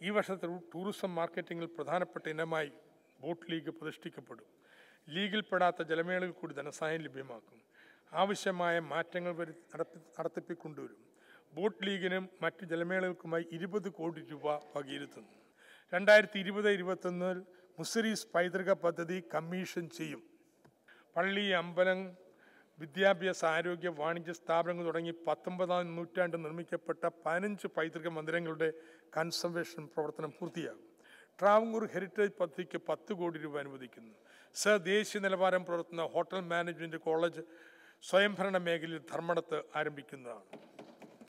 ഈ വർഷത്തെ ടൂറിസം മാർക്കറ്റിംഗിൽ പ്രധാനപ്പെട്ട ഇനമായി ബോട്ട് ലീഗ് പ്രതിഷ്ഠിക്കപ്പെടും ലീഗിൽപ്പെടാത്ത ജലമേളയിൽ കൂടി ധനസഹായം ലഭ്യമാക്കും ആവശ്യമായ മാറ്റങ്ങൾ വരു നടത്തി നടത്തിപ്പിക്കൊണ്ടുവരും ബോട്ട് ലീഗിനും മറ്റ് ജലമേളകൾക്കുമായി ഇരുപത് കോടി രൂപ വകയിരുത്തുന്നു രണ്ടായിരത്തി ഇരുപത് ഇരുപത്തൊന്നിൽ മുസരീസ് പൈതൃക പദ്ധതി കമ്മീഷൻ ചെയ്യും പള്ളി അമ്പലം വിദ്യാഭ്യാസ ആരോഗ്യ വാണിജ്യ സ്ഥാപനങ്ങൾ തുടങ്ങി പത്തൊമ്പതാം നൂറ്റാണ്ട് നിർമ്മിക്കപ്പെട്ട പതിനഞ്ച് പൈതൃക മന്ദിരങ്ങളുടെ കൺസർവേഷൻ പ്രവർത്തനം പൂർത്തിയാകും ട്രാവങ്കൂർ ഹെറിറ്റേജ് പദ്ധതിക്ക് പത്ത് കോടി രൂപ അനുവദിക്കുന്നു സർ ദേശീയ നിലവാരം പുലർത്തുന്ന ഹോട്ടൽ മാനേജ്മെൻറ്റ് കോളേജ് സ്വയംഭരണ മേഖലയിൽ ധർമ്മടത്ത് ആരംഭിക്കുന്നതാണ്